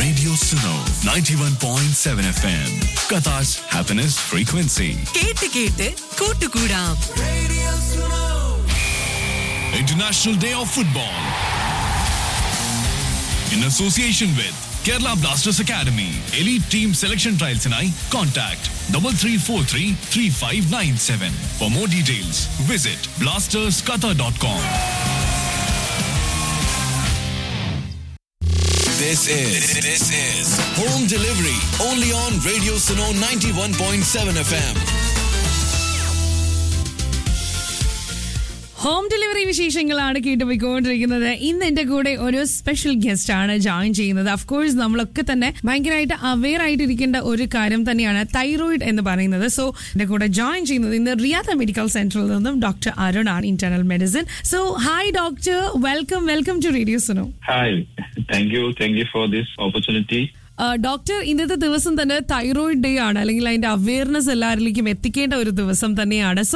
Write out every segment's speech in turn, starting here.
Radio Suno 91.7 FM. Qatar's happiness frequency. കേട്ട് കേട്ട് കൂട്ടുകൂടാം International Day of Football. In association with Kerala Blasters Academy, Elite Team Selection Trials and I contact double three four three three five nine seven. For more details, visit blastersqatar.com. This is this is home delivery only on Radio Suno 91.7 FM. Home delivery വിശേഷങ്ങളാണ് കേട്ടുപോയിക്കൊണ്ടിരിക്കുന്നത് ഇന്ന് എന്റെ കൂടെ ഒരു special guest ആണ് join ചെയ്യുന്നത് of course നമ്മളൊക്കെ തന്നെ ഭയങ്കരമായിട്ട് അവെയർ ആയിട്ടിരിക്കേണ്ട ഒരു കാര്യം തന്നെയാണ് തൈറോയിഡ് എന്ന് പറയുന്നത് സോ എന്റെ കൂടെ ജോയിൻ ചെയ്യുന്നത് ഇന്ന് റിയാദ മെഡിക്കൽ സെന്ററിൽ നിന്നും ഡോക്ടർ അരുൺ ആണ് internal medicine so hi doctor welcome welcome to radio Suno Hi. Thank you. Thank you for this opportunity. Doctor ഇന്നത്തെ ദിവസം തന്നെ തൈറോയിഡ് ഡേ ആണ് അല്ലെങ്കിൽ അതിന്റെ അവയർനെസ് എല്ലാവരിലേക്കും എത്തിക്കേണ്ട ഒരു ദിവസം തന്നെയാണ് സോ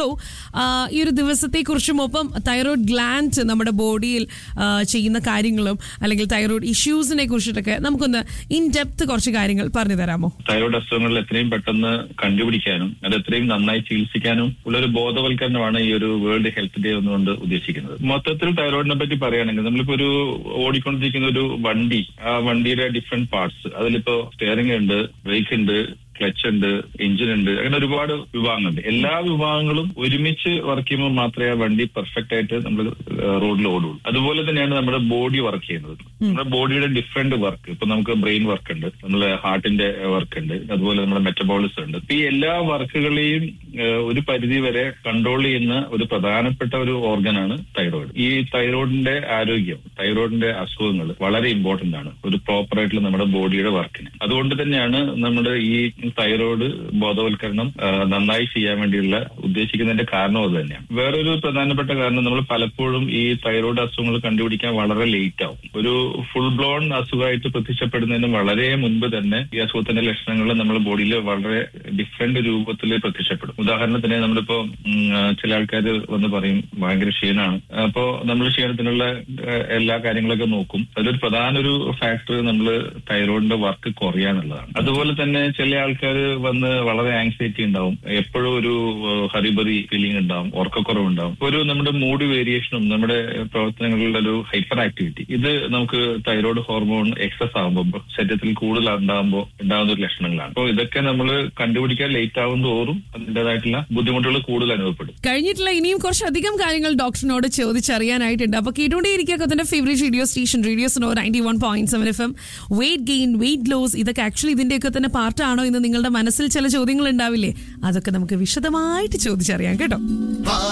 ഈ ഒരു ദിവസത്തെ കുറിച്ചും ഒപ്പം തൈറോയിഡ് ഗ്ലാൻഡ് നമ്മുടെ ബോഡിയിൽ ചെയ്യുന്ന കാര്യങ്ങളും അല്ലെങ്കിൽ തൈറോയിഡ് ഇഷ്യൂസിനെ കുറിച്ചിട്ടൊക്കെ നമുക്കൊന്ന് ഇൻ ഡെപ്ത് കുറച്ച് കാര്യങ്ങൾ പറഞ്ഞു തരാമോ തൈറോയ്ഡ് അസുഖങ്ങൾ എത്രയും പെട്ടെന്ന് കണ്ടുപിടിക്കാനും അത് എത്രയും നന്നായി ചികിത്സിക്കാനും ഉള്ള ഒരു ബോധവൽക്കരണമാണ് ഈ ഒരു വേൾഡ് ഹെൽത്ത് ഡേ എന്നുകൊണ്ട് ഉദ്ദേശിക്കുന്നത് മൊത്തത്തിൽ തൈറോയിഡിനെ പറ്റി പറയുകയാണെങ്കിൽ നമ്മളിപ്പോ ഒരു ഓടിക്കൊണ്ടിരിക്കുന്ന ഒരു വണ്ടി ആ വണ്ടിയുടെ ഡിഫറെന്റ് പാർട്സ് അതിലിപ്പോ സ്റ്റിയറിംഗ് ഉണ്ട് ബ്രേക്ക് ഉണ്ട് ക്ലച്ച് ഉണ്ട് എഞ്ചിൻ ഉണ്ട് അങ്ങനെ ഒരുപാട് വിഭാഗങ്ങളുണ്ട് എല്ലാ വിഭാഗങ്ങളും ഒരുമിച്ച് വർക്ക് ചെയ്യുമ്പോൾ മാത്രമേ ആ വണ്ടി പെർഫെക്റ്റ് ആയിട്ട് നമ്മൾ റോഡിൽ ഓടുള്ളൂ അതുപോലെ തന്നെയാണ് നമ്മുടെ ബോഡി വർക്ക് ചെയ്യുന്നത് നമ്മുടെ ബോഡിയുടെ ഡിഫറെന്റ് വർക്ക് ഇപ്പൊ നമുക്ക് ബ്രെയിൻ വർക്ക് ഉണ്ട് നമ്മുടെ ഹാർട്ടിന്റെ വർക്ക് ഉണ്ട് അതുപോലെ നമ്മുടെ മെറ്റബോളിസം ഉണ്ട് ഇപ്പൊ ഈ എല്ലാ വർക്കുകളെയും ഏഹ്, ഒരു പരിധി വരെ കൺട്രോൾ ചെയ്യുന്ന ഒരു പ്രധാനപ്പെട്ട ഒരു ഓർഗനാണ് തൈറോയിഡ് ഈ തൈറോയിഡിന്റെ ആരോഗ്യം തൈറോയിഡിന്റെ അസുഖങ്ങൾ വളരെ ഇമ്പോർട്ടന്റ് ആണ് ഒരു പ്രോപ്പർ ആയിട്ടുള്ള നമ്മുടെ ബോഡിയുടെ വർക്കിന് അതുകൊണ്ട് തന്നെയാണ് നമ്മുടെ ഈ തൈറോയിഡ് ബോധവൽക്കരണം ആ, നന്നായി ചെയ്യാൻ വേണ്ടിയുള്ള ഉദ്ദേശിക്കുന്നതിന്റെ കാരണം അത് തന്നെയാണ് വേറൊരു പ്രധാനപ്പെട്ട കാരണം നമ്മൾ പലപ്പോഴും ഈ തൈറോയിഡ് അസുഖങ്ങൾ കണ്ടുപിടിക്കാൻ വളരെ ലേറ്റ് ആവും ഒരു ഫുൾ ബ്ലോൺ അസുഖമായിട്ട് പ്രത്യക്ഷപ്പെടുന്നതിന് വളരെ മുൻപ് തന്നെ ഈ അസുഖത്തിന്റെ ലക്ഷണങ്ങൾ നമ്മുടെ ബോഡിയിൽ വളരെ ഡിഫറെന്റ് രൂപത്തിൽ പ്രത്യക്ഷപ്പെടും ഉദാഹരണത്തിന് നമ്മളിപ്പോ ഉം, ആ, ചില ആൾക്കാർ വന്ന് പറയും ഭയങ്കര ക്ഷീണമാണ് അപ്പോ നമ്മൾ ക്ഷീണത്തിനുള്ള ആ, എല്ലാ കാര്യങ്ങളൊക്കെ നോക്കും അതിലൊരു പ്രധാന ഒരു ഫാക്ടർ നമ്മൾ തൈറോയിഡിന്റെ വർക്ക് കുറയാന്നുള്ളതാണ് അതുപോലെ തന്നെ ചില ആൾക്കാർ വന്ന് വളരെ ആങ്സൈറ്റി ഉണ്ടാവും എപ്പോഴും ഒരു ഹറിബറി ഫീലിംഗ് ഉണ്ടാവും ഉറക്കക്കുറവ് ഉണ്ടാവും ഒരു നമ്മുടെ മൂഡ് വേരിയേഷനും നമ്മുടെ പ്രവർത്തനങ്ങളുടെ ഒരു ഹൈപ്പർ ആക്ടിവിറ്റി ഇത് നമുക്ക് തൈറോയ്ഡ് ഹോർമോൺ എക്സസ് ആകുമ്പോൾ ശരീരത്തിൽ കൂടുതൽ ഉണ്ടാകുമ്പോൾ ഉണ്ടാകുന്ന ഒരു ലക്ഷണങ്ങളാണ് അപ്പോൾ ഇതൊക്കെ നമ്മൾ കണ്ടുപിടിക്കാൻ ലേറ്റ് ആകും തോറും അതിൻ്റെതായിട്ടുള്ള ബുദ്ധിമുട്ടുകൾ കൂടുതൽ അനുഭവപ്പെടും കഴിഞ്ഞിട്ടുള്ള ഇനിയും കുറച്ചധികം കാര്യങ്ങൾ ഡോക്ടറിനോട് ചോദിച്ചറിയാനായിട്ടുണ്ട് അപ്പൊ കേട്ടുകൊണ്ടേയിരിക്കുക അതിന്റെ favourite radio station radio Suno ninety one point seven F M weight gain weight loss ഇതൊക്കെ ആക്ച്വലി ഇതിന്റെയൊക്കെ തന്നെ പാർട്ടാണോ എന്ന് നിങ്ങളുടെ മനസ്സിൽ ചില ചോദ്യങ്ങൾ ഉണ്ടാവില്ലേ അതൊക്കെ നമുക്ക് വിശദമായിട്ട് ചോദിച്ചറിയാം കേട്ടോ